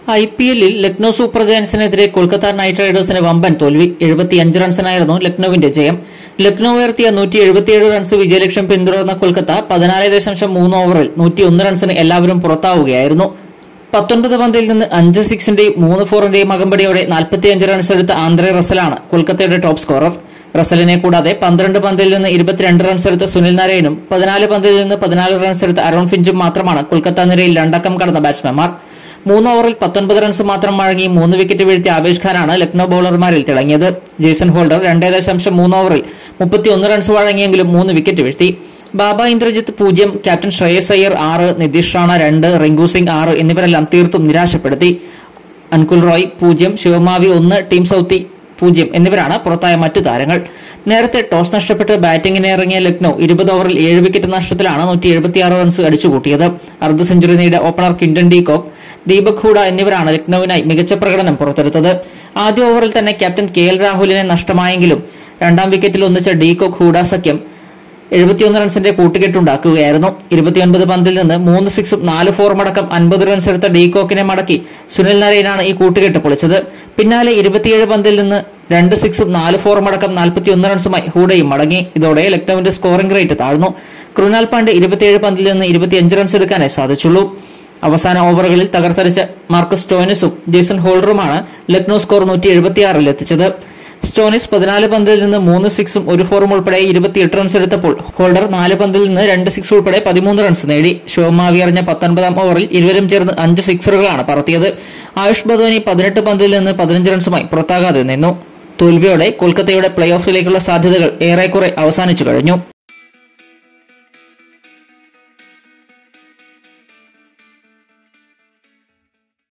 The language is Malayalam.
ഐ പി എല്ലിൽ ലക്നൌ സൂപ്പർ ജയൻസിനെതിരെ കൊൽക്കത്ത നൈറ്റ് റൈഡേഴ്സിന് വമ്പൻ തോൽവി എഴുപത്തിയഞ്ച് റൺസിനായിരുന്നു ലക്നൌവിന്റെ ജയം ലക്നൌ ഉയർത്തിയ നൂറ്റി എഴുപത്തിയേഴ് റൺസ് വിജയലക്ഷ്യം പിന്തുടർന്ന കൊൽക്കത്ത പതിനാല് ദശാംശം മൂന്ന് ഓവറിൽ നൂറ്റിയൊന്ന് റൺസിന് എല്ലാവരും പുറത്താവുകയായിരുന്നു പത്തൊൻപത് പന്തിൽ നിന്ന് അഞ്ച് സിക്സിന്റെയും മൂന്ന് ഫോറിന്റെയും അകമ്പടിയോടെ നാൽപ്പത്തിയഞ്ച് റൺസ് എടുത്ത ആന്ധ്രെ റസലാണ് കൊൽക്കത്തയുടെ ടോപ്പ് സ്കോറർ റസലിനെ കൂടാതെ പന്ത്രണ്ട് പന്തിൽ നിന്ന് ഇരുപത്തിരണ്ട് റൺസ് എടുത്ത സുനിൽ നാരായണും പതിനാല് പന്തിൽ നിന്ന് പതിനാല് റൺസ് എടുത്ത അരുൺ ഫിഞ്ചും മാത്രമാണ് കൊൽക്കത്ത നിരയിൽ രണ്ടക്കം കടന്ന ബാറ്റ്സ്മാൻമാർ മൂന്ന് ഓവറിൽ പത്തൊൻപത് റൺസ് മാത്രം വഴങ്ങി മൂന്ന് വിക്കറ്റ് വീഴ്ത്തിയ ആവേശ് ഖാനാണ് ലക്നൌ ബൌളർമാരിൽ തിളങ്ങിയത് ജേസൺ ഹോൾഡർ രണ്ടേ ദശാംശം മൂന്ന് ഓവറിൽ മുപ്പത്തിയൊന്ന് റൺസ് വഴങ്ങിയെങ്കിലും മൂന്ന് വിക്കറ്റ് വീഴ്ത്തി ബാബ ഇന്ദ്രജിത്ത് പൂജ്യം ക്യാപ്റ്റൻ ശ്രേയസ് അയ്യർ ആറ് നിതീഷ് റാണ രണ്ട് റിങ്കു സിംഗ് ആറ് എന്നിവരെല്ലാം തീർത്തും നിരാശപ്പെടുത്തി അൻകുൽ റോയ് പൂജ്യം ശിവമാവി ഒന്ന് ടീം സൗത്തി പൂജ്യം എന്നിവരാണ് പുറത്തായ മറ്റു താരങ്ങൾ നേരത്തെ ടോസ് നഷ്ടപ്പെട്ട് ബാറ്റിംഗിന് ഇറങ്ങിയ ലക്നൌ ഇരുപത് ഓവറിൽ ഏഴ് വിക്കറ്റ് നഷ്ടത്തിലാണ് നൂറ്റി എഴുപത്തിയാറ് റൺസ് അടിച്ചുകൂട്ടിയത് അർദ്ധ സെഞ്ചുറി നേടിയ opener Quinton de Kock Deepak Hooda എന്നിവരാണ് ലക്നൌവിനായി മികച്ച പ്രകടനം പുറത്തെടുത്തത് ആദ്യ ഓവറിൽ തന്നെ ക്യാപ്റ്റൻ കെ എൽ രാഹുലിനെ നഷ്ടമായെങ്കിലും രണ്ടാം വിക്കറ്റിൽ ഒന്നിച്ച ഡീകോക്ക് ഹൂഡ സഖ്യം എഴുപത്തിയൊന്ന് റൺസിന്റെ കൂട്ടുകെട്ടുണ്ടാക്കുകയായിരുന്നു ഇരുപത്തിയൊൻപത് പന്തിൽ നിന്ന് മൂന്ന് സിക്സും നാല് ഫോറും അടക്കം അൻപത് റൺസ് എടുത്ത ഡീകോക്കിനെ മടക്കി സുനിൽ നരൈനാണ് ഈ കൂട്ടുകെട്ട് പൊളിച്ചത് പിന്നാലെ ഇരുപത്തിയേഴ് പന്തിൽ നിന്ന് രണ്ട് സിക്സും നാല് ഫോറും അടക്കം നാൽപ്പത്തിയൊന്ന് റൺസുമായി ഹൂഡയും മടങ്ങി ഇതോടെ ലക്നൌവിന്റെ സ്കോറിംഗ് റേറ്റ് താഴ്ന്നു കൃണാൽ പാണ്ഡെ ഇരുപത്തിയേഴ് പന്തിൽ നിന്ന് ഇരുപത്തിയഞ്ച് റൺസ് എടുക്കാനേ സാധിച്ചുള്ളൂ അവസാന ഓവറുകളിൽ തകർത്തടിച്ച മാർക്കസ് സ്റ്റോനിസും ജേസൺ ഹോൾഡറുമാണ് ലക്നൌ സ്കോർ നൂറ്റി എഴുപത്തിയാറിൽ എത്തിച്ചത് സ്റ്റോനിസ് പതിനാല് പന്തിൽ നിന്ന് മൂന്ന് സിക്സും ഒരു ഫോറും ഉൾപ്പെടെ ഇരുപത്തിയെട്ട് റൺസ് എടുത്തപ്പോൾ ഹോൾഡർ നാല് പന്തിൽ നിന്ന് രണ്ട് സിക്സ് ഉൾപ്പെടെ പതിമൂന്ന് റൺസ് നേടി ശിവമാവി എറിഞ്ഞ പത്തൊൻപതാം ഓവറിൽ ഇരുവരും ചേർന്ന് അഞ്ച് സിക്സറുകളാണ് പറത്തിയത് ആയുഷ് ബദോനി പതിനെട്ട് പന്തിൽ നിന്ന് പതിനഞ്ച് റൺസുമായി പുറത്താകാതെ നിന്നു തോൽവിയോടെ കൊൽക്കത്തയുടെ പ്ലേ ഓഫിലേക്കുള്ള സാധ്യതകൾ ഏറെക്കുറെ അവസാനിച്ചു കഴിഞ്ഞു